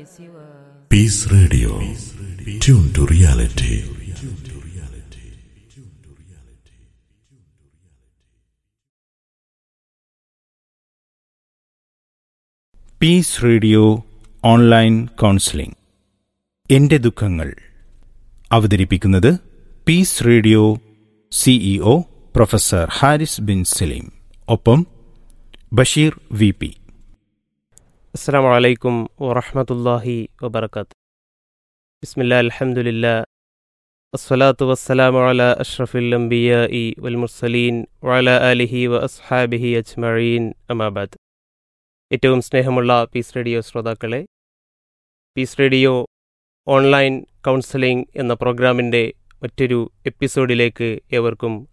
Peace Radio. Tune to reality. Peace radio online counselling എന്റെ ദുഃഖങ്ങൾ അവതരിപ്പിക്കുന്നത് peace radio CEO professor Haris Bin Saleem ഒപ്പം Basheer V P السلام عليكم ورحمة الله وبركاته بسم الله الحمد لله الصلاة والسلام على أشرف الأنبياء والمرسلين وعلى آله وأصحابه أجمعين أما بعد ഏറ്റവും സ്നേഹമുള്ള പീസ് റേഡിയോ ശ്രോതാക്കളെ പീസ് റേഡിയോ ഓൺലൈൻ കൗൺസിലിംഗ് എന്ന പ്രോഗ്രാമിൻ്റെ മറ്റൊരു എപ്പിസോഡിലേക്ക് ഏവർക്കും